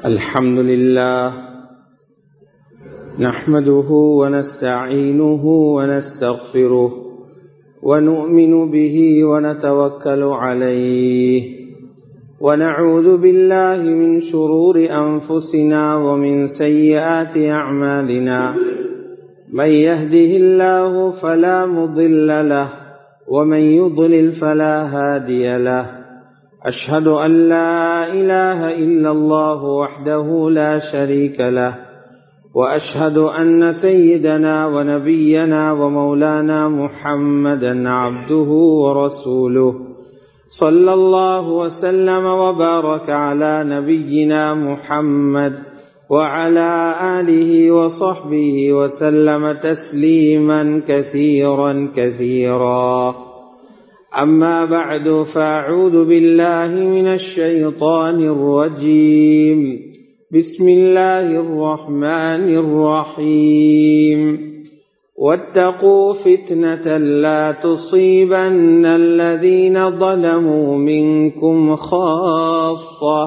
الحمد لله نحمده ونستعينه ونستغفره ونؤمن به ونتوكل عليه ونعوذ بالله من شرور أنفسنا ومن سيئات أعمالنا من يهده الله فلا مضل له ومن يضلل فلا هادي له أشهد أن لا إله إلا الله وحده لا شريك له وأشهد أن سيدنا ونبينا ومولانا محمدا عبده ورسوله صلى الله وسلم وبارك على نبينا محمد وعلى آله وصحبه وسلم تسليما كثيرا كثيرا أما بعد فأعوذ بالله من الشيطان الرجيم بسم الله الرحمن الرحيم واتقوا فتنة لا تصيبن الذين ظلموا منكم خاصة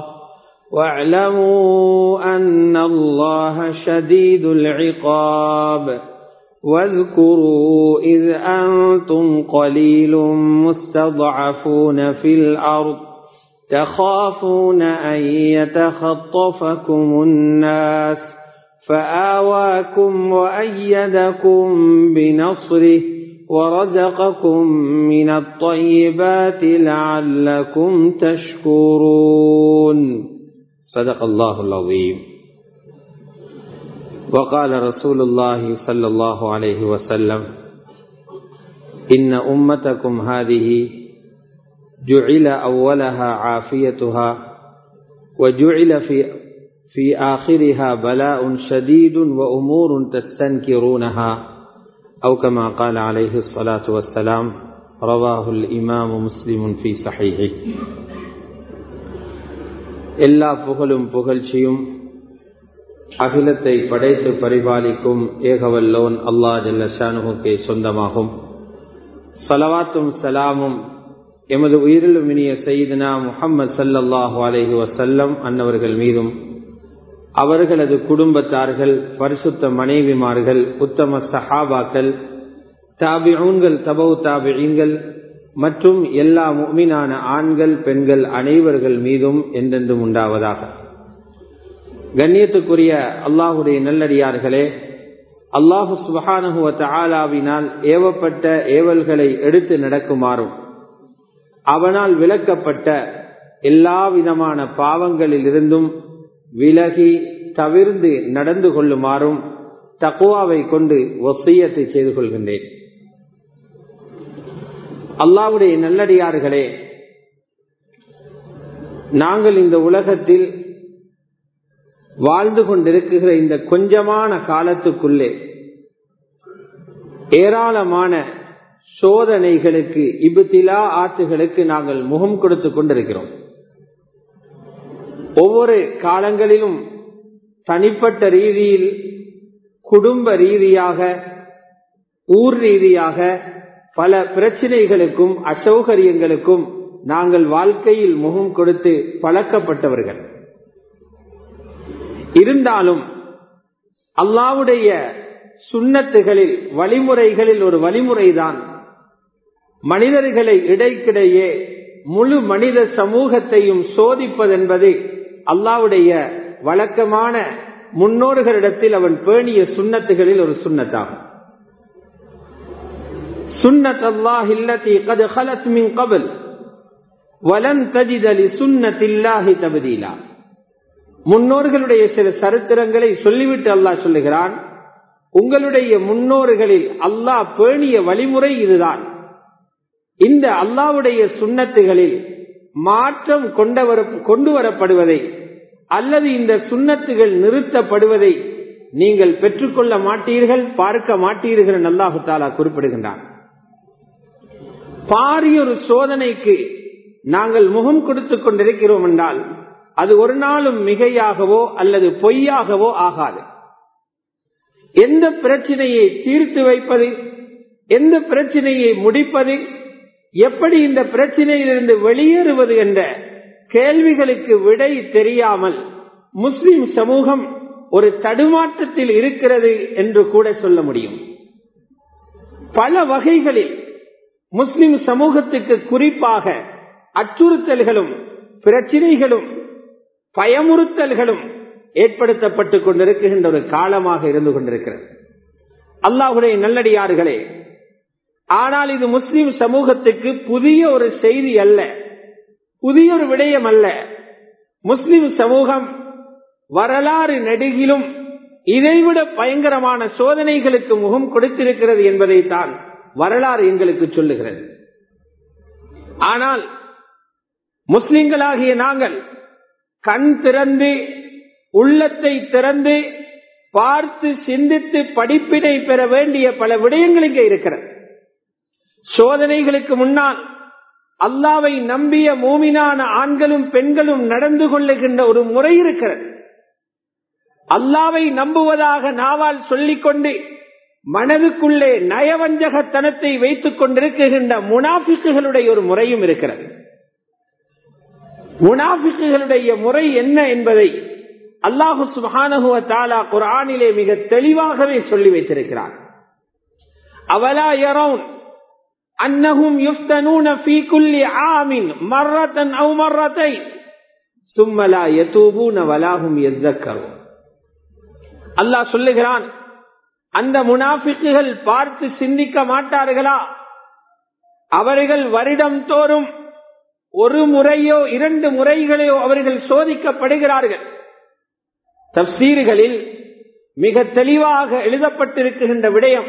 واعلموا أن الله شديد العقاب واذكروا إذ أنتم قليل مستضعفون في الأرض تخافون أن يتخطفكم الناس فآواكم وأيدكم بنصره ورزقكم من الطيبات لعلكم تشكرون صدق الله العظيم وقال رسول الله صلى الله عليه وسلم إن أمتكم هذه جعل أولها عافيتها وجعل في في آخرها بلاء شديد وأمور تستنكرونها أو كما قال عليه الصلاة والسلام رواه الإمام مسلم في صحيحه எல்லா புகழும் புகழ்ச்சியும் அகிலத்தை படைத்து பரிபாலிக்கும் ஏகவல்லோன் அல்லா ஜல்லஷானுகே சொந்தமாகும் சலவாத்தும் சலாமும் எமது உயிரிலும் இனிய செய்தனா முகம்மது சல்லல்லாஹு அலஹி வசல்லம் அன்னவர்கள் மீதும் அவர்களது குடும்பத்தார்கள் பரிசுத்த மனைவிமார்கள் உத்தம சஹாபாக்கள் தாபிஊன்கள் தபவு தாபிகள் மற்றும் எல்லா முக்மினான ஆண்கள் பெண்கள் அனைவர்கள் மீதும் என்றென்றும் உண்டாவதாக கண்ணியத்துக்குரிய அல்லாஹுடைய நல்லடியார்களே அல்லாஹு சுபஹானுவ ஆலாவினால் ஏவப்பட்ட ஏவல்களை எடுத்து நடக்குமாறும் அவனால் விளக்கப்பட்ட எல்லா விதமான பாவங்களில் இருந்தும் விலகி தவிர்ந்து நடந்து கொள்ளுமாறும் தக்குவாவை கொண்டு ஒசையத்தை செய்து கொள்கின்றேன் அல்லாவுடைய நல்லடியார்களே நாங்கள் இந்த உலகத்தில் வாழ்ந்து கொண்டிருக்கிற இந்த கொஞ்சமான காலத்துக்குள்ளே ஏராளமான சோதனைகளுக்கு இபுத்திலா ஆற்றுகளுக்கு நாங்கள் முகம் கொடுத்து கொண்டிருக்கிறோம் ஒவ்வொரு காலங்களிலும் தனிப்பட்ட ரீதியில் குடும்ப ரீதியாக ஊர் ரீதியாக பல பிரச்சனைகளுக்கும் அசௌகரியங்களுக்கும் நாங்கள் வாழ்க்கையில் முகம் கொடுத்து பழக்கப்பட்டவர்கள் இருந்தாலும் அல்லாவுடைய சுண்ணத்துகளில் வழிமுறைகளில் ஒரு வழிமுறைதான் மனிதர்களை இடைக்கிடையே முழு மனித சமூகத்தையும் சோதிப்பதென்பது அல்லாவுடைய வழக்கமான முன்னோர்களிடத்தில் அவன் பேணிய சுண்ணத்துகளில் ஒரு சுண்ணத்தாகும் சுன்னத் அல்லாஹ் இல்லத்தி கது ஹலத் மின் கபல் வலன் தஜிதலி சுன்னத்தில்லாஹி தபதீலா முன்னோர்களுடைய சில சரித்திரங்களை சொல்லிவிட்டு அல்லாஹ் சொல்லுகிறான் உங்களுடைய முன்னோர்களில் அல்லாஹ் பேணிய வழிமுறை இதுதான் இந்த அல்லாவுடைய சுண்ணத்துகளில் மாற்றம் கொண்டு வரப்படுவதை அல்லது இந்த சுண்ணத்துகள் நிறுத்தப்படுவதை நீங்கள் பெற்றுக்கொள்ள மாட்டீர்கள் பார்க்க மாட்டீர்கள் அல்லாஹு தாலா குறிப்பிடுகின்றான் பாரியொரு சோதனைக்கு நாங்கள் முகம் கொடுத்துக் கொண்டிருக்கிறோம் என்றால் அது ஒரு நாளும் மிகையாகவோ அல்லது பொய்யாகவோ ஆகாது எந்த பிரச்சனையை தீர்த்து வைப்பது எந்த பிரச்சனையை முடிப்பது எப்படி இந்த பிரச்சனையிலிருந்து வெளியேறுவது என்ற கேள்விகளுக்கு விடை தெரியாமல் முஸ்லிம் சமூகம் ஒரு தடுமாற்றத்தில் இருக்கிறது என்று கூட சொல்ல முடியும் பல வகைகளில் முஸ்லிம் சமூகத்துக்கு குறிப்பாக அச்சுறுத்தல்களும் பிரச்சினைகளும் பயமுறுத்தல்களும் ஏற்படுத்தப்பட்டுக் கொண்டிருக்கின்ற ஒரு காலமாக இருந்து கொண்டிருக்கிறது அல்லாஹுடைய நல்லடியார்களே ஆனால் இது முஸ்லிம் சமூகத்துக்கு புதிய ஒரு செய்தி அல்ல புதிய ஒரு விடயம் அல்ல முஸ்லிம் சமூகம் வரலாறு நெடுகிலும் இதைவிட பயங்கரமான சோதனைகளுக்கு முகம் கொடுத்திருக்கிறது என்பதை தான் வரலாறு எங்களுக்கு சொல்லுகிறது ஆனால் முஸ்லிம்களாகிய நாங்கள் கண் திறந்து உள்ளத்தை திறந்து பார்த்து சிந்தித்து படிப்பினை பெற வேண்டிய பல விடயங்கள் இங்கே இருக்கிறது சோதனைகளுக்கு முன்னால் அல்லாவை நம்பிய மூமினான ஆண்களும் பெண்களும் நடந்து கொள்ளுகின்ற ஒரு முறை இருக்கிறது அல்லாவை நம்புவதாக நாவால் சொல்லிக்கொண்டு மனதுக்குள்ளே நயவஞ்சகத்தனத்தை வைத்துக் கொண்டிருக்கின்ற முனாபிக்குகளுடைய ஒரு முறையும் இருக்கிறது முனாபிக்குகளுடைய முறை என்ன என்பதை அல்லாஹு சுபானகுவ தாலா குரானிலே மிக தெளிவாகவே சொல்லி வைத்திருக்கிறார் அவலா யரவுன் அன்னஹும் யுஃப்தனூன ஃபீ குல்லி ஆமின் மர்ரத்தன் அவ் மர்ரத்தை சும்மலா யதூபூன வலாஹும் யஸ்தக்கரும் அல்லாஹ் சொல்லுகிறான் அந்த முனாஃபிக்குகள் பார்த்து சிந்திக்க மாட்டார்களா அவர்கள் வருடம் தோறும் ஒரு முறையோ இரண்டு முறைகளையோ அவர்கள் சோதிக்கப்படுகிறார்கள் தப்சீர்களில் மிக தெளிவாக எழுதப்பட்டிருக்கின்ற விடயம்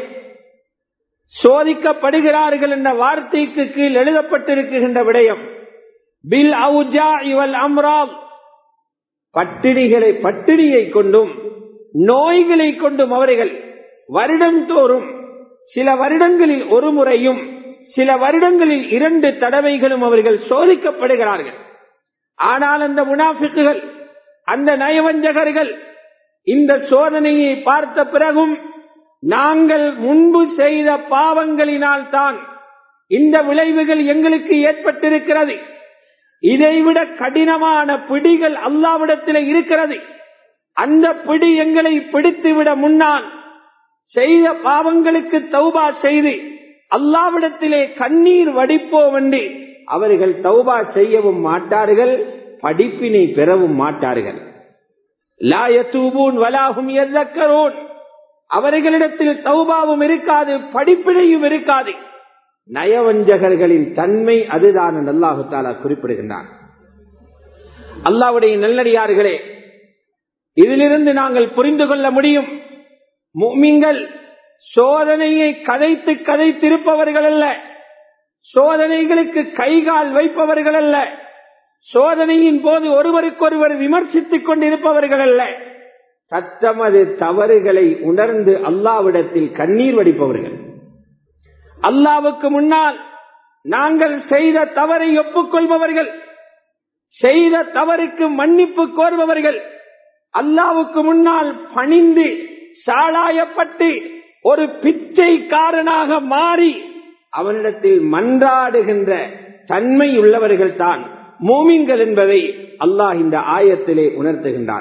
சோதிக்கப்படுகிறார்கள் என்ற வார்த்தைக்கு கீழ் எழுதப்பட்டிருக்கின்ற விடயம் பில் அவுஜா இவல் அம்ராம் பட்டினிகளை பட்டினியை கொண்டும் நோய்களை கொண்டும் அவர்கள் வருடம் தோறும் சில வருடங்களில் ஒரு முறையும் சில வருடங்களில் இரண்டு தடவைகளும் அவர்கள் சோதிக்கப்படுகிறார்கள் ஆனால் அந்த முனாஃபிக்குகள் அந்த நயவஞ்சகர்கள் இந்த சோதனையை பார்த்த பிறகும் நாங்கள் முன்பு செய்த பாவங்களினால் தான் இந்த விளைவுகள் எங்களுக்கு ஏற்பட்டிருக்கிறது இதைவிட கடினமான பிடிகள் அல்லாவிடத்தில் இருக்கிறது அந்த பிடி எங்களை பிடித்துவிட முன்னால் செய்த பாவங்களுக்கு தௌபா செய்து அல்லாவிடத்திலே கண்ணீர் வடிப்போம் என்று அவர்கள் தௌபா செய்யவும் மாட்டார்கள் படிப்பினை பெறவும் மாட்டார்கள் லாயத்தூபூன் வலாகும் எதக்கரோன் அவர்களிடத்தில் தௌபாவும் இருக்காது படிப்பினையும் இருக்காது நயவஞ்சகர்களின் தன்மை அதுதான் அல்லாஹு தாலா குறிப்பிடுகின்றான் அல்லாவுடைய நல்லடியார்களே இதிலிருந்து நாங்கள் புரிந்து கொள்ள முடியும் முமிங்கள் சோதனையை கதைத்து கதைத்திருப்பவர்கள் அல்ல சோதனைகளுக்கு கைகால் வைப்பவர்கள் அல்ல சோதனையின் போது ஒருவருக்கொருவர் விமர்சித்துக் கொண்டிருப்பவர்கள் அல்ல தத்தமது தவறுகளை உணர்ந்து அல்லாவிடத்தில் கண்ணீர் வடிப்பவர்கள் அல்லாவுக்கு முன்னால் நாங்கள் செய்த தவறை ஒப்புக்கொள்பவர்கள் செய்த தவறுக்கு மன்னிப்பு கோருபவர்கள் அல்லாவுக்கு முன்னால் பணிந்து சாளாயப்பட்டு ஒரு பிச்சைக்காரனாக மாறி அவனிடத்தில் மன்றாடுகின்ற தன்மை உள்ளவர்கள் தான் மோமின்கள் என்பதை அல்லாஹ் இந்த ஆயத்திலே உணர்த்துகின்றான்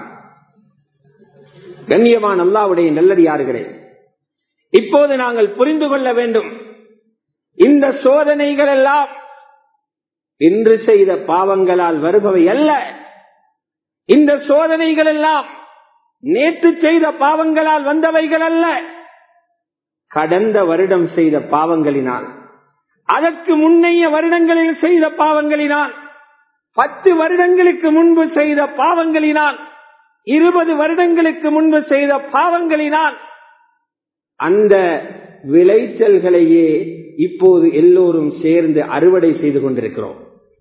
கண்ணியமான அல்லாவுடைய நல்லடியார்களே இப்போது நாங்கள் புரிந்து கொள்ள வேண்டும் இந்த சோதனைகள் எல்லாம் இன்று செய்த பாவங்களால் வருபவை அல்ல இந்த சோதனைகள் எல்லாம் நேற்று செய்த பாவங்களால் வந்தவைகள் அல்ல கடந்த வருடம் செய்த பாவங்களினால் அதற்கு முன்னைய வருடங்களில் செய்த பாவங்களினால் பத்து வருடங்களுக்கு முன்பு செய்த பாவங்களினால் இருபது வருடங்களுக்கு முன்பு செய்த பாவங்களினால் அந்த விளைச்சல்களையே இப்போது எல்லோரும் சேர்ந்து அறுவடை செய்து கொண்டிருக்கிறோம்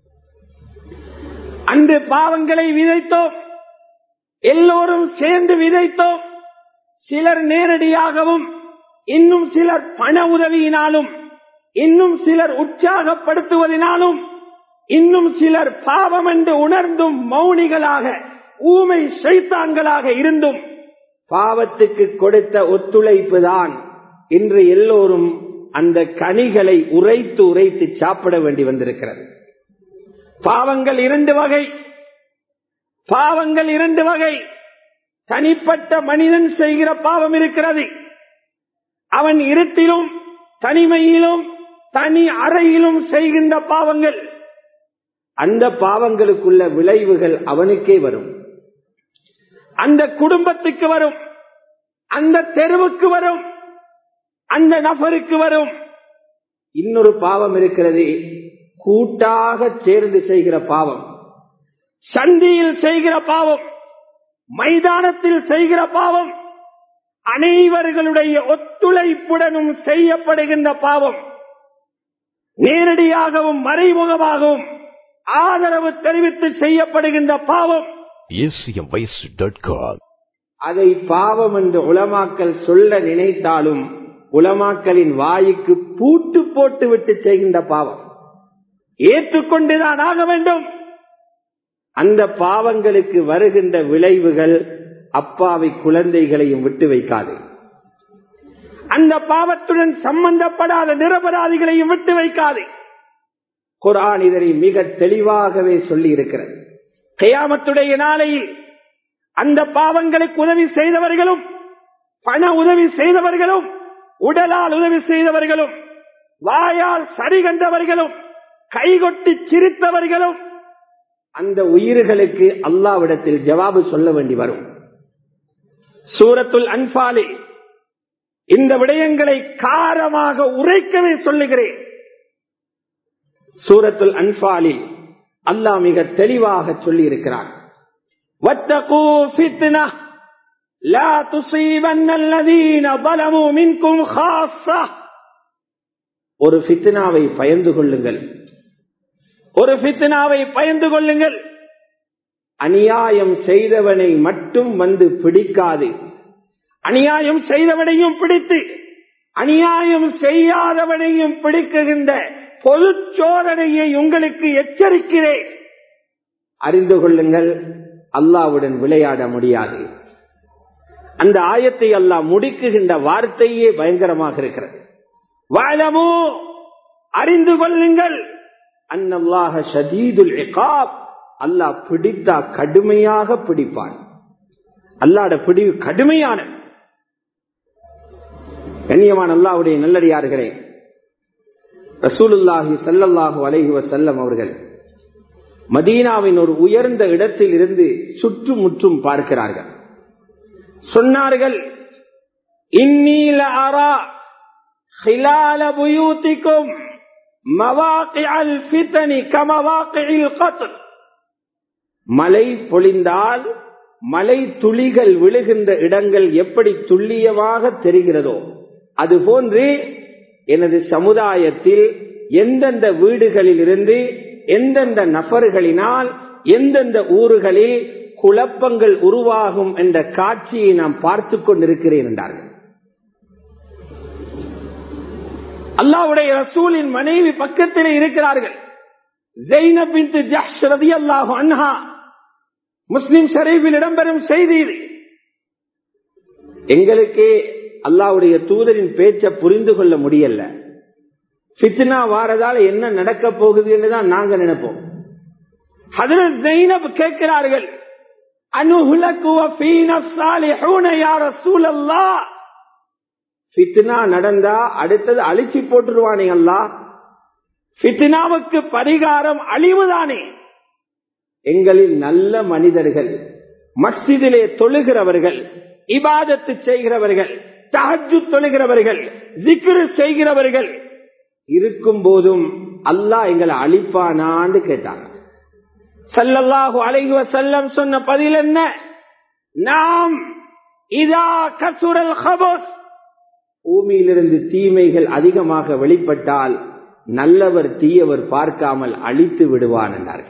அன்று பாவங்களை விதைத்தோம் எல்லோரும் சேர்ந்து விதைத்தோம் சிலர் நேரடியாகவும் இன்னும் சிலர் பண உதவியினாலும் இன்னும் சிலர் உற்சாகப்படுத்துவதனாலும் இன்னும் சிலர் பாவம் என்று உணர்ந்தும் மௌனிகளாக ஊமை சைத்தான்களாக இருந்தும் பாவத்துக்கு கொடுத்த ஒத்துழைப்பு தான் இன்று எல்லோரும் அந்த கனிகளை உரைத்து உரைத்து சாப்பிட வேண்டி வந்திருக்கிறது பாவங்கள் இரண்டு வகை பாவங்கள் இரண்டு வகை தனிப்பட்ட மனிதன் செய்கிற பாவம் இருக்கிறது அவன் இருட்டிலும் தனிமையிலும் தனி அறையிலும் செய்கின்ற பாவங்கள் அந்த பாவங்களுக்குள்ள விளைவுகள் அவனுக்கே வரும் அந்த குடும்பத்துக்கு வரும் அந்த தெருவுக்கு வரும் அந்த நபருக்கு வரும் இன்னொரு பாவம் இருக்கிறது கூட்டாக சேர்ந்து செய்கிற பாவம் சந்தியில் செய்கிற பாவம் மைதானத்தில் செய்கிற பாவம் அனைவர்களுடைய ஒத்துழைப்புடனும் செய்யப்படுகின்ற பாவம் நேரடியாகவும் மறைமுகமாகவும் ஆதரவு தெரிவித்து செய்யப்படுகின்ற பாவம் acmvoice.com அதை பாவம் என்று உலமாக்கல் சொல்ல நினைத்தாலும் உலமாக்களின் வாய்க்கு பூட்டு போட்டு விட்டு செய்கின்ற பாவம் ஏற்றுக்கொண்டுதான் ஆக வேண்டும் அந்த பாவங்களுக்கு வருகின்ற விளைவுகள் அப்பாவை குழந்தைகளையும் விட்டு வைக்காது அந்த பாவத்துடன் சம்பந்தப்படாத நிரபராதிகளையும் விட்டு வைக்காது குரான் இதனை மிக தெளிவாகவே சொல்லி இருக்கிறது கயாமத்துடைய நாளையில் அந்த பாவங்களுக்கு உதவி செய்தவர்களும் பண உதவி செய்தவர்களும் உடலால் உதவி செய்தவர்களும் வாயால் சரி கண்டவர்களும் கைகொட்டி சிரித்தவர்களும் அந்த உயிர்களுக்கு அல்லாவிடத்தில் ஜவாபு சொல்ல வேண்டி வரும் சூரத்துல் அன்பாலி இந்த விடயங்களை காரமாக உரைக்கவே சொல்லுகிறேன் சூரத்துல் அன்பாலில் அல்லாஹ் மிக தெளிவாக சொல்லி இருக்கிறார் واتقوا فتنة لا تصيبن الذين ظلموا منكم خاصة ஒரு ஃபித்னாவை பயந்து கொள்ளுங்கள் ஒரு ஃபித்னாவை பயந்து கொள்ளுங்கள் அநியாயம் செய்தவனை மட்டும் வந்து பிடிக்காது அநியாயம் செய்தவனையும் பிடித்து அநியாயம் செய்யாதவனையும் பிடிக்குகின்ற பொது சோதனையை உங்களுக்கு எச்சரிக்கிறேன் அறிந்து கொள்ளுங்கள் அல்லாவுடன் விளையாட முடியாது அந்த ஆயத்தை அல்லாஹ் முடிக்குகின்ற வார்த்தையே பயங்கரமாக இருக்கிறது வாழமோ அறிந்து கொள்ளுங்கள் அன்னல்லாஹ ஷதீதுல் இகாப் அல்லாஹ் பிடித்தா கடுமையாக பிடிப்பான் அல்லாட பிடிவு கடுமையான கண்ணியமான அல்லாவுடைய நல்லடியார்களே ரசூலுல்லாஹி சல்லல்லாஹு அலைஹி வசல்லம் அவர்கள் மதீனாவின் ஒரு உயர்ந்த இடத்தில் இருந்து சுற்றுமுற்றும் பார்க்கிறார்கள் சொன்னார்கள் இன்னீல அரா خلال بيوتكم مواقع الفتن كمواقع القتل மழை பொழிந்தால் மலை துளிகள் விழுகின்ற இடங்கள் எப்படி துல்லியமாக தெரிகிறதோ அதுபோன்று எனது சமுதாயத்தில் எந்தெந்த வீடுகளில் இருந்து எந்தெந்த நபர்களினால் எந்தெந்த ஊர்களில் குழப்பங்கள் உருவாகும் என்ற காட்சியை நாம் பார்த்து கொண்டிருக்கிறேன் என்றார்கள் அல்லாவுடைய ரசூலின் மனைவி பக்கத்தில் இருக்கிறார்கள் அன்ஹா முஸ்லிம் ஷரீஃபில் இடம்பெறும் செய்தி இது எங்களுக்கே அல்லாவுடைய தூதரின் பேச்சை புரிந்து கொள்ள முடியல பித்னா வாரதால என்ன நடக்க போகுது என்றுதான் நாங்க நினைப்போம் ஹதரத் ஜெயினப் கேட்கிறார்கள் பித்னா நடந்தா அடுத்தது அழிச்சு போட்டுருவானே அல்லா பித்னாவுக்கு பரிகாரம் அழிவுதானே எங்களில் நல்ல மனிதர்கள் மஸ்ஜிதிலே தொழுகிறவர்கள் இபாதத்து செய்கிறவர்கள் தஹஜு தொழுகிறவர்கள் ஜிக்ரு செய்கிறவர்கள் இருக்கும் போதும் அல்லாஹ் எங்களை அழிப்பானான்னு கேட்டாங்க சல்லல்லாஹு அலைஹி செல்லம் சொன்ன பதில் என்ன நாம் இதா கசுரல் ஹபோஸ் பூமியிலிருந்து தீமைகள் அதிகமாக வெளிப்பட்டால் நல்லவர் தீயவர் பார்க்காமல் அழித்து விடுவான் என்றார்கள்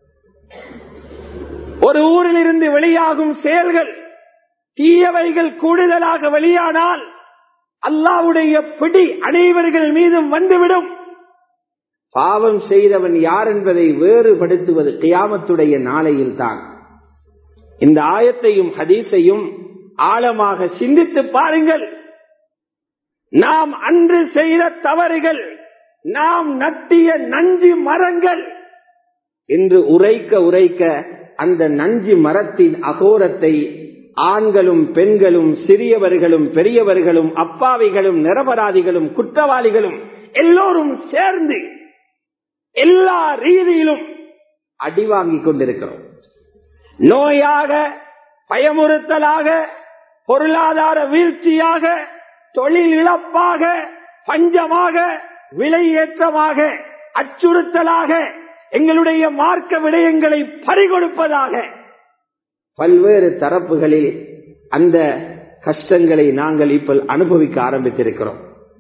ஒரு ஊரில் இருந்து வெளியாகும் செயல்கள் தீயவைகள் கூடுதலாக வெளியானால் அல்லாவுடைய பிடி அனைவர்கள் மீதும் வந்துவிடும் பாவம் செய்தவன் யார் என்பதை வேறுபடுத்துவது கியாமத்துடைய நாளையில் தான் இந்த ஆயத்தையும் ஹதீஸையும் ஆழமாக சிந்தித்து பாருங்கள் நாம் அன்று செய்த தவறுகள் நாம் நட்டிய நஞ்சு மரங்கள் என்று உரைக்க உரைக்க அந்த நஞ்சு மரத்தின் அகோரத்தை ஆண்களும் பெண்களும் சிறியவர்களும் பெரியவர்களும் அப்பாவிகளும் நிரபராதிகளும் குற்றவாளிகளும் எல்லோரும் சேர்ந்து எல்லா ரீதியிலும் அடி வாங்கிக் கொண்டிருக்கிறோம் நோயாக பயமுறுத்தலாக பொருளாதார வீழ்ச்சியாக தொழில் இழப்பாக பஞ்சமாக விலையேற்றமாக அச்சுறுத்தலாக எங்களுடைய மார்க்க விடயங்களை பறிகொடுப்பதாக பல்வேறு தரப்புகளில் அந்த கஷ்டங்களை நாங்கள் இப்ப அனுபவிக்க ஆரம்பித்திருக்கிறோம்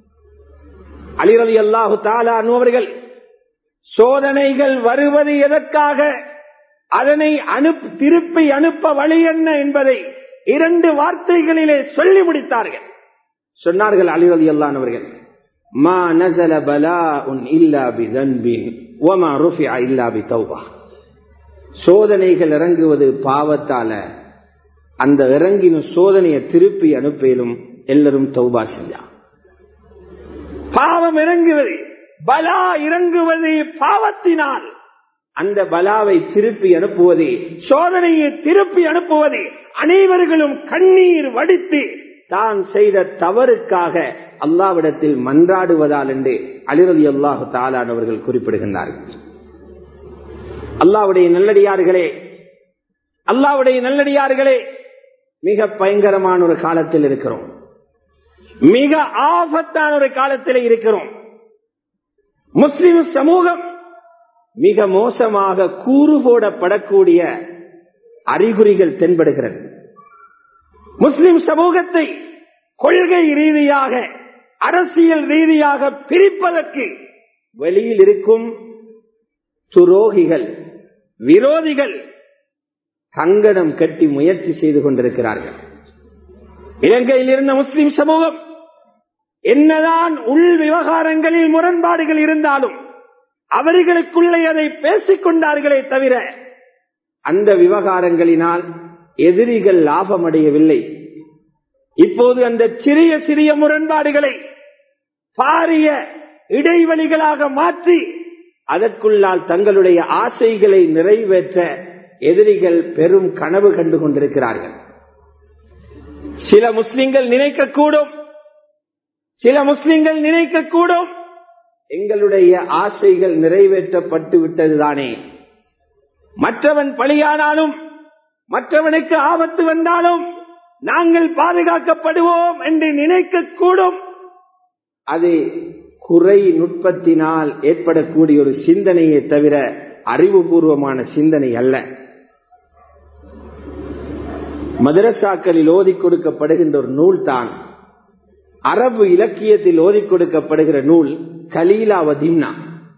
அலிரதி அல்லாஹு தாலா அவர்கள் சோதனைகள் வருவது எதற்காக அதனை அனுப் திருப்பி அனுப்ப வழி என்ன என்பதை இரண்டு வார்த்தைகளிலே சொல்லி முடித்தார்கள் சொன்னார்கள் அலிரதி அல்லானவர்கள் மா நசல பலா உன் இல்லா பி தன்பின் ஓமா ருஃபியா இல்லா பி தௌபா சோதனைகள் இறங்குவது பாவத்தால அந்த இறங்கின சோதனையை திருப்பி அனுப்பிலும் எல்லாரும் தௌபா செஞ்சா பாவம் இறங்குவது பலா இறங்குவது பாவத்தினால் அந்த பலாவை திருப்பி அனுப்புவது சோதனையை திருப்பி அனுப்புவது அனைவர்களும் கண்ணீர் வடித்து தான் செய்த தவறுக்காக அல்லாவிடத்தில் மன்றாடுவதால் என்று அலிரதி அல்லாஹு தாலானவர்கள் குறிப்பிடுகின்றார்கள் அல்லாவுடைய நல்லடியார்களே அல்லாவுடைய நல்லடியார்களே மிக பயங்கரமான ஒரு காலத்தில் இருக்கிறோம் மிக ஆபத்தான ஒரு காலத்தில் இருக்கிறோம் முஸ்லிம் சமூகம் மிக மோசமாக கூறு போடப்படக்கூடிய அறிகுறிகள் தென்படுகிறது முஸ்லிம் சமூகத்தை கொள்கை ரீதியாக அரசியல் ரீதியாக பிரிப்பதற்கு வெளியில் இருக்கும் துரோகிகள் விரோதிகள் கங்கணம் கட்டி முயற்சி செய்து கொண்டிருக்கிறார்கள் இலங்கையில் இருந்த முஸ்லிம் சமூகம் என்னதான் உள் விவகாரங்களில் முரண்பாடுகள் இருந்தாலும் அவர்களுக்குள்ளே அதை பேசிக் கொண்டார்களே தவிர அந்த விவகாரங்களினால் எதிரிகள் லாபமடையவில்லை இப்போது அந்த சிறிய சிறிய முரண்பாடுகளை பாரிய இடைவெளிகளாக மாற்றி அதற்குள்ளால் தங்களுடைய ஆசைகளை நிறைவேற்ற எதிரிகள் பெரும் கனவு கண்டு கொண்டிருக்கிறார்கள் சில முஸ்லிம்கள் நினைக்கக்கூடும் சில முஸ்லிம்கள் நினைக்கக்கூடும் எங்களுடைய ஆசைகள் நிறைவேற்றப்பட்டு விட்டதுதானே மற்றவன் பலியானாலும் மற்றவனுக்கு ஆபத்து வந்தாலும் நாங்கள் பாதுகாக்கப்படுவோம் என்று நினைக்கக்கூடும் அது குறை நுட்பத்தினால் ஏற்படக்கூடிய ஒரு சிந்தனையை தவிர அறிவுபூர்வமான சிந்தனை அல்ல மதரசாக்களில் ஓதி கொடுக்கப்படுகின்ற ஒரு நூல் தான் அரபு இலக்கியத்தில் ஓதி கொடுக்கப்படுகிற நூல் கலீலா வதிம்னா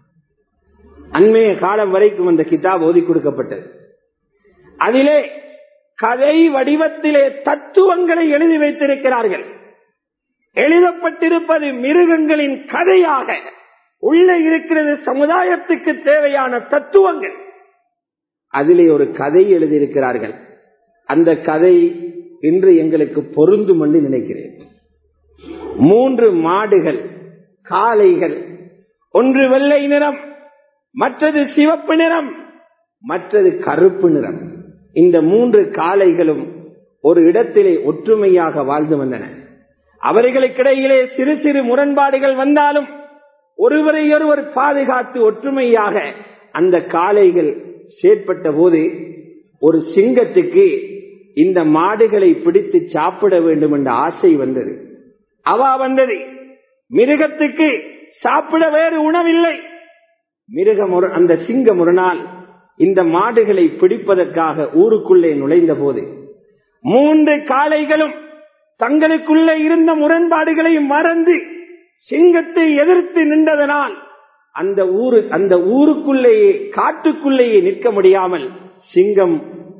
அண்மைய காலம் வரைக்கும் அந்த கிதாப் ஓதி கொடுக்கப்பட்டது அதிலே கதை வடிவத்திலே தத்துவங்களை எழுதி வைத்திருக்கிறார்கள் எழுதப்பட்டிருப்பது மிருகங்களின் கதையாக உள்ள இருக்கிறது சமுதாயத்துக்கு தேவையான தத்துவங்கள் அதிலே ஒரு கதை எழுதியிருக்கிறார்கள் அந்த கதை இன்று எங்களுக்கு பொருந்தும் என்று நினைக்கிறேன் மூன்று மாடுகள் காளைகள் ஒன்று வெள்ளை நிறம் மற்றது சிவப்பு நிறம் மற்றது கருப்பு நிறம் இந்த மூன்று காளைகளும் ஒரு இடத்திலே ஒற்றுமையாக வாழ்ந்து வந்தன அவர்களுக்கிடையிலே சிறு சிறு முரண்பாடுகள் வந்தாலும் ஒருவரை ஒருவர் பாதுகாத்து ஒற்றுமையாக அந்த காளைகள் செயற்பட்ட போது ஒரு சிங்கத்துக்கு இந்த மாடுகளை பிடித்து சாப்பிட வேண்டும் என்ற ஆசை வந்தது அவா வந்தது மிருகத்துக்கு சாப்பிட வேறு உணவில்லை மிருகம் அந்த சிங்கம் ஒரு நாள் இந்த மாடுகளை பிடிப்பதற்காக ஊருக்குள்ளே நுழைந்த போது மூன்று காளைகளும் தங்களுக்குள்ளே இருந்த முரண்பாடுகளை மறந்து சிங்கத்தை எதிர்த்து நின்றதனால் அந்த ஊரு அந்த ஊருக்குள்ளேயே காட்டுக்குள்ளேயே நிற்க முடியாமல் சிங்கம்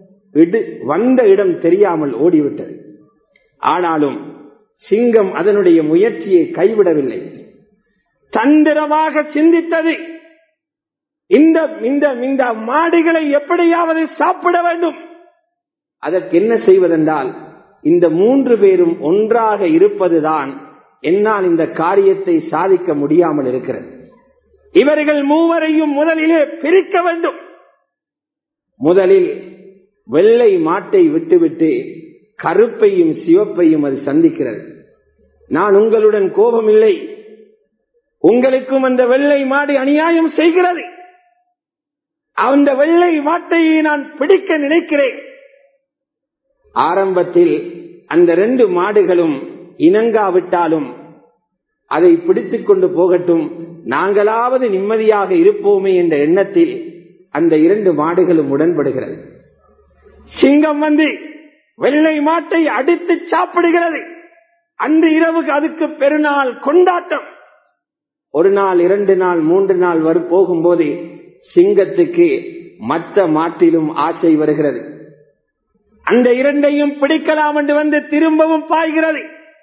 வந்த இடம் தெரியாமல் ஓடிவிட்டது ஆனாலும் சிங்கம் அதனுடைய முயற்சியை கைவிடவில்லை தந்திரமாக சிந்தித்தது இந்த இந்த இந்த மாடுகளை எப்படியாவது சாப்பிட வேண்டும் அதற்கு என்ன செய்வதென்றால் இந்த மூன்று பேரும் ஒன்றாக இருப்பதுதான் என்னால் இந்த காரியத்தை சாதிக்க முடியாமல் இருக்கிறது இவர்கள் மூவரையும் முதலிலே பிரிக்க வேண்டும் முதலில் வெள்ளை மாட்டை விட்டுவிட்டு கருப்பையும் சிவப்பையும் அது சந்திக்கிறது நான் உங்களுடன் கோபம் இல்லை உங்களுக்கும் அந்த வெள்ளை மாடு அநியாயம் செய்கிறது அந்த வெள்ளை மாட்டையை நான் பிடிக்க நினைக்கிறேன் ஆரம்பத்தில் அந்த ரெண்டு மாடுகளும் இணங்காவிட்டாலும் அதை பிடித்துக் கொண்டு போகட்டும் நாங்களாவது நிம்மதியாக இருப்போமே என்ற எண்ணத்தில் அந்த இரண்டு மாடுகளும் உடன்படுகிறது சிங்கம் வந்து வெள்ளை மாட்டை அடித்து சாப்பிடுகிறது அன்று இரவுக்கு அதுக்கு பெருநாள் கொண்டாட்டம் ஒரு நாள் இரண்டு நாள் மூன்று நாள் வரு போகும்போது சிங்கத்துக்கு மற்ற மாட்டிலும் ஆசை வருகிறது அந்த இரண்டையும் பிடிக்கலாம் என்று வந்து திரும்பவும் பாய்கிறது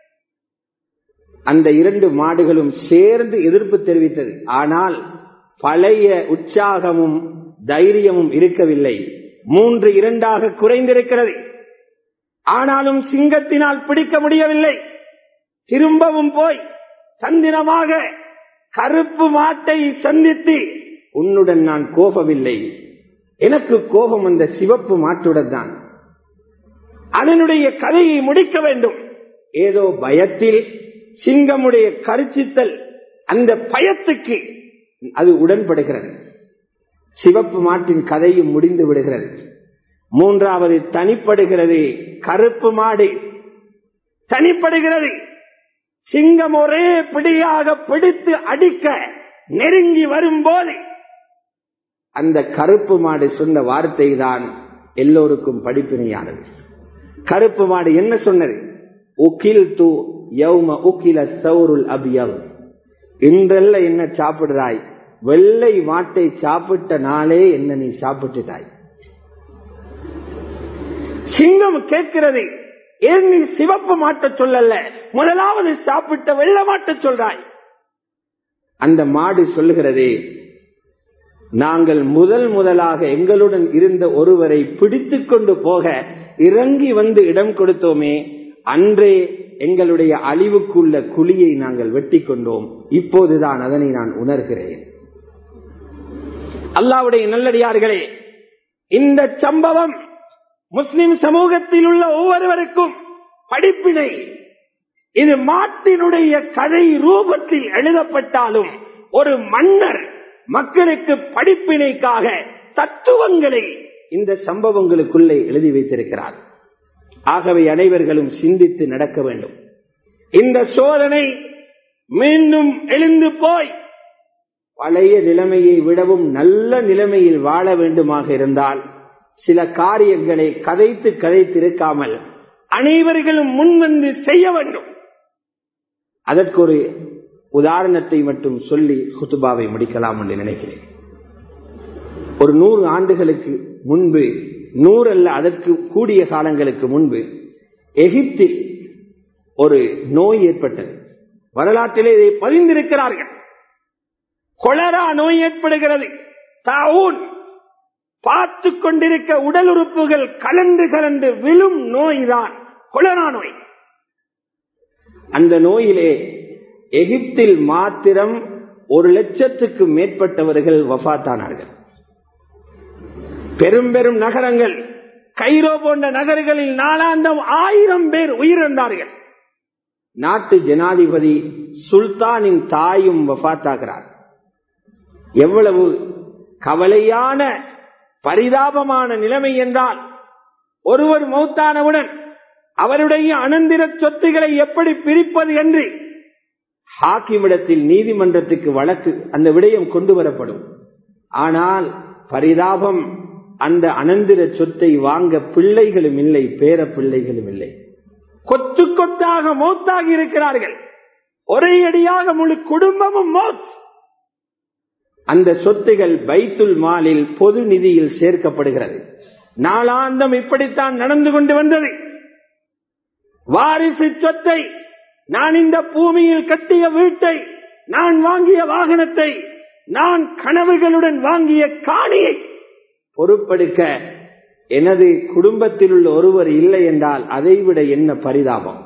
அந்த இரண்டு மாடுகளும் சேர்ந்து எதிர்ப்பு தெரிவித்தது ஆனால் பழைய உற்சாகமும் தைரியமும் இருக்கவில்லை மூன்று இரண்டாக குறைந்திருக்கிறது ஆனாலும் சிங்கத்தினால் பிடிக்க முடியவில்லை திரும்பவும் போய் சந்திரமாக கருப்பு மாட்டை சந்தித்து உன்னுடன் நான் கோபமில்லை எனக்கு கோபம் அந்த சிவப்பு மாட்டுடன் தான் அதனுடைய கதையை முடிக்க வேண்டும் ஏதோ பயத்தில் சிங்கமுடைய கருச்சித்தல் அந்த பயத்துக்கு அது உடன்படுகிறது சிவப்பு மாட்டின் கதையும் முடிந்து விடுகிறது மூன்றாவது தனிப்படுகிறது கருப்பு மாடு தனிப்படுகிறது சிங்கம் ஒரே பிடியாக பிடித்து அடிக்க நெருங்கி வரும்போது அந்த கருப்பு மாடு சொன்ன வார்த்தை தான் எல்லோருக்கும் படிப்பினையானது கருப்பு மாடு என்ன சொன்னது உக்கில் து யௌம உக்கில சௌருல் அபியவ் இன்றல்ல என்ன சாப்பிடுறாய் வெள்ளை மாட்டை சாப்பிட்ட நாளே என்ன நீ சாப்பிட்டுட்டாய் சிங்கம் கேட்கிறது ஏன் நீ சிவப்பு மாட்ட சொல்லல முதலாவது சாப்பிட்ட வெள்ள மாட்ட சொல்றாய் அந்த மாடு சொல்லுகிறது நாங்கள் முதல் முதலாக எங்களுடன் இருந்த ஒருவரை பிடித்துக் கொண்டு போக இறங்கி வந்து இடம் கொடுத்தோமே அன்றே எங்களுடைய அழிவுக்குள்ள குழியை நாங்கள் வெட்டி கொண்டோம் இப்போதுதான் அதனை நான் உணர்கிறேன் அல்லாவுடைய நல்லடியார்களே இந்த சம்பவம் முஸ்லிம் சமூகத்தில் உள்ள ஒவ்வொருவருக்கும் படிப்பினை இது மாட்டினுடைய கதை ரூபத்தில் எழுதப்பட்டாலும் ஒரு மன்னர் மக்களுக்கு படிப்பினைக்காக தத்துவங்களை இந்த சம்பவங்களுக்குள்ளே எழுதி வைத்திருக்கிறார் ஆகவே அனைவர்களும் சிந்தித்து நடக்க வேண்டும் இந்த சோதனை மீண்டும் எழுந்து போய் பழைய நிலைமையை விடவும் நல்ல நிலைமையில் வாழ வேண்டுமாக இருந்தால் சில காரியங்களை கதைத்து கதைத்திருக்காமல் அனைவர்களும் முன்வந்து செய்ய வேண்டும் அதற்கு ஒரு உதாரணத்தை மட்டும் சொல்லி குத்துபாவை முடிக்கலாம் என்று நினைக்கிறேன் ஒரு நூறு ஆண்டுகளுக்கு முன்பு நூறு அல்ல அதற்கு கூடிய காலங்களுக்கு முன்பு எகிப்தில் ஒரு நோய் ஏற்பட்டது வரலாற்றிலே இதை பதிந்திருக்கிறார்கள் கொலரா நோய் ஏற்படுகிறது தாவூன் பார்த்து கொண்டிருக்க உடல் உறுப்புகள் கலந்து கலந்து விழும் நோய்தான் கொலரா நோய் அந்த நோயிலே எகிப்தில் மாத்திரம் ஒரு லட்சத்துக்கு மேற்பட்டவர்கள் வஃத்தானார்கள் பெரும் பெரும் நகரங்கள் கைரோ போன்ற நகர்களில் நாளாந்தம் ஆயிரம் பேர் உயிரிழந்தார்கள் நாட்டு ஜனாதிபதி சுல்தானின் தாயும் வஃத்தாகிறார் எவ்வளவு கவலையான பரிதாபமான நிலைமை என்றால் ஒருவர் மௌத்தானவுடன் அவருடைய அனந்திர சொத்துக்களை எப்படி பிரிப்பது என்று ஹாக்கிமிடத்தில் நீதிமன்றத்துக்கு வழக்கு அந்த விடயம் கொண்டு வரப்படும் ஆனால் பரிதாபம் அந்த அனந்திர சொத்தை வாங்க பிள்ளைகளும் இல்லை பேர பிள்ளைகளும் இல்லை கொத்து கொத்தாக மௌத்தாகி இருக்கிறார்கள் ஒரே அடியாக முழு குடும்பமும் மௌத் அந்த சொத்துகள் பைத்துல் மாலில் பொது நிதியில் சேர்க்கப்படுகிறது நாளாந்தம் இப்படித்தான் நடந்து கொண்டு வந்தது வாரிசு சொத்தை நான் இந்த பூமியில் கட்டிய வீட்டை நான் வாங்கிய வாகனத்தை நான் கனவுகளுடன் வாங்கிய காணியை பொறுப்பெடுக்க எனது குடும்பத்தில் உள்ள ஒருவர் இல்லை என்றால் அதைவிட என்ன பரிதாபம்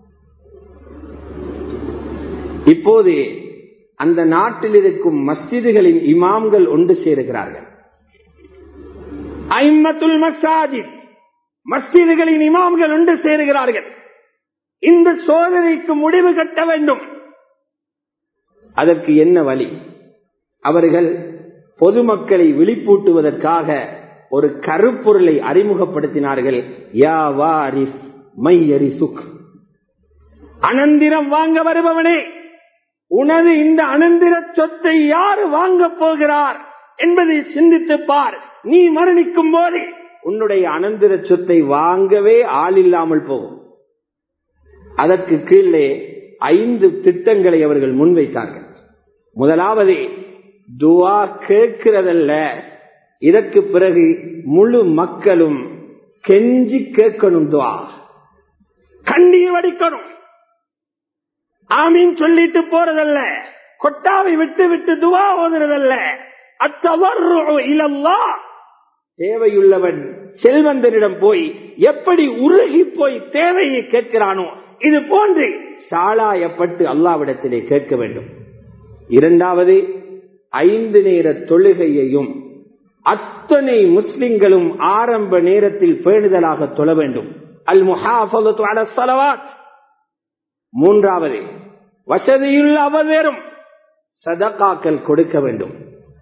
இப்போது அந்த நாட்டில் இருக்கும் மஸ்ஜிதுகளின் இமாம்கள் ஒன்று சேருகிறார்கள் ஐம்மத்துல் மசாஜித் மஸ்ஜிதுகளின் இமாம்கள் ஒன்று சேருகிறார்கள் இந்த சோதனைக்கு முடிவு கட்ட வேண்டும் அதற்கு என்ன வழி அவர்கள் பொதுமக்களை விழிப்பூட்டுவதற்காக ஒரு கருப்பொருளை அறிமுகப்படுத்தினார்கள் யா வாரிஸ் மையரி சுக் அனந்திரம் வாங்க வருபவனே உனது இந்த அனந்திர சொத்தை யார் வாங்க போகிறார் என்பதை சிந்தித்து பார் நீ மரணிக்கும் போது உன்னுடைய அனந்திர சொத்தை வாங்கவே ஆள் இல்லாமல் போகும் அதற்கு கீழே ஐந்து திட்டங்களை அவர்கள் முன்வைத்தார்கள் முதலாவது துவா கேட்கிறதல்ல இதற்கு பிறகு முழு மக்களும் கெஞ்சி கேட்கணும் துவா கண்ணீர் வடிக்கணும் ஆமீன் சொல்லிட்டு போறதல்ல கொட்டாவை விட்டு விட்டு துவா ஓதுறதல்ல அத்தவறு இலல்லா தேவையுள்ளவன் செல்வந்தனிடம் போய் எப்படி உருகி போய் தேவையை கேட்கிறானோ இது போன்று சாளாயப்பட்டு அல்லாவிடத்திலே கேட்க வேண்டும் இரண்டாவது ஐந்து நேர தொழுகையையும் அத்தனை முஸ்லிம்களும் ஆரம்ப நேரத்தில் பேணுதலாக தொழ வேண்டும் அல் முஹாஃபலத்து அல ஸலவாத் மூன்றாவது வசதியுள்ள அவதேரும் சதகாக்கள் கொடுக்க வேண்டும்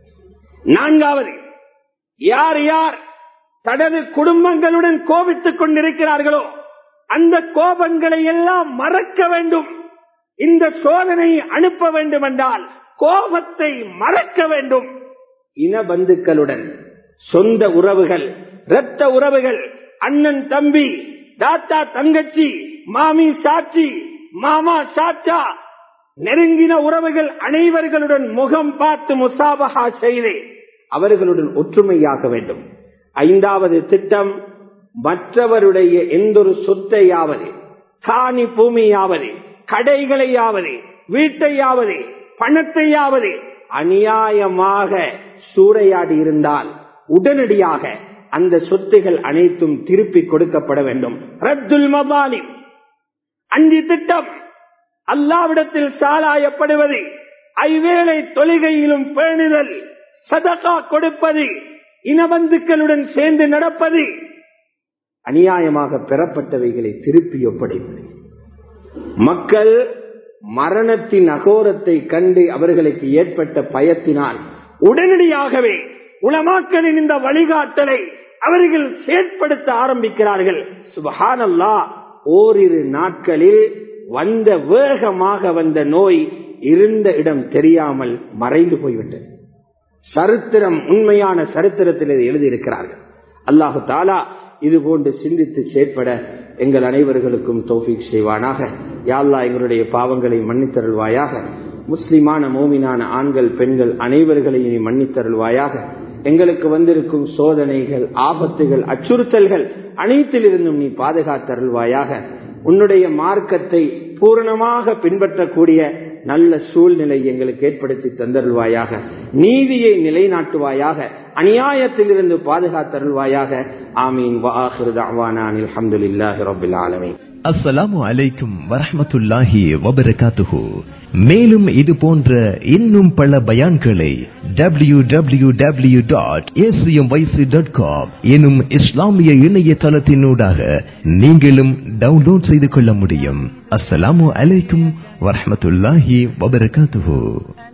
நான்காவது யார் யார் தனது குடும்பங்களுடன் கோபித்துக் கொண்டிருக்கிறார்களோ அந்த கோபங்களை எல்லாம் மறக்க வேண்டும் இந்த சோதனை அனுப்ப வேண்டும் என்றால் கோபத்தை மறக்க வேண்டும் இன பந்துக்களுடன் சொந்த உறவுகள் இரத்த உறவுகள் அண்ணன் தம்பி தாத்தா தங்கச்சி மாமி சாட்சி மாமா சாச்சா நெருங்கின உறவுகள் அனைவர்களுடன் முகம் பார்த்து முசாபகா செய்து அவர்களுடன் ஒற்றுமையாக வேண்டும் ஐந்தாவது திட்டம் மற்றவருடைய எந்த ஒரு சொத்தையாவது காணி பூமியாவது கடைகளையாவது வீட்டையாவது பணத்தையாவது அநியாயமாக சூறையாடி இருந்தால் உடனடியாக அந்த சொத்துகள் அனைத்தும் திருப்பி கொடுக்கப்பட வேண்டும் ரத்துல் மபாலிம் அஞ்சு திட்டம் அல்லாவிடத்தில் சாலாயப்படுவது ஐவேளை தொழுகையிலும் பேணுதல் சதகா கொடுப்பது இனபந்துக்களுடன் சேர்ந்து நடப்பது அநியாயமாக பெறப்பட்டவைகளை திருப்பி ஒப்படைப்பது மக்கள் மரணத்தின் அகோரத்தை கண்டு அவர்களுக்கு ஏற்பட்ட பயத்தினால் உடனடியாகவே உலமாக்களின் இந்த வழிகாட்டலை அவர்கள் செயற்படுத்த ஆரம்பிக்கிறார்கள் சுபஹானல்லா ஓரிரு நாட்களில் வந்த வேகமாக வந்த நோய் இருந்த இடம் தெரியாமல் மறைந்து போய்விட்டது சரித்திரம் உண்மையான சரித்திரத்தில் இதை எழுதியிருக்கிறார்கள் அல்லாஹு தாலா இது போன்று சிந்தித்து செயற்பட எங்கள் அனைவர்களுக்கும் தௌஃபீக் செய்வானாக யாழ்லா எங்களுடைய பாவங்களை மன்னித்தருள்வாயாக முஸ்லிமான மோமினான ஆண்கள் பெண்கள் அனைவர்களையும் நீ மன்னித்தருள்வாயாக எங்களுக்கு வந்திருக்கும் சோதனைகள் ஆபத்துகள் அச்சுறுத்தல்கள் அனைத்திலிருந்தும் நீ பாதுகாத்தருள்வாயாக உன்னுடைய மார்க்கத்தை பூரணமாக பின்பற்றக்கூடிய நல்ல சூழ்நிலை எங்களுக்கு ஏற்படுத்தி தந்தருள்வாயாக நீதியை நிலைநாட்டுவாயாக அநியாயத்திலிருந்து பாதுகாத்தருள்வாயாக ஆமீன் வாஹிருதாவானில் அஹமதுல்லாஹி ரபில் ஆலமீன் அஸ்ஸலாமு அலைக்கும் வரஹமத்துல்லாஹி வபரகாத்துஹு மேலும் இது போன்ற இன்னும் பல பயான்களை W W W dot dot com எனும் இஸ்லாமிய இணையதளத்தினூடாக நீங்களும் டவுன்லோட் செய்து கொள்ள முடியும் அஸ்ஸலாமு அலைக்கும் வரஹமத்துல்லாஹி வபரகாத்துஹு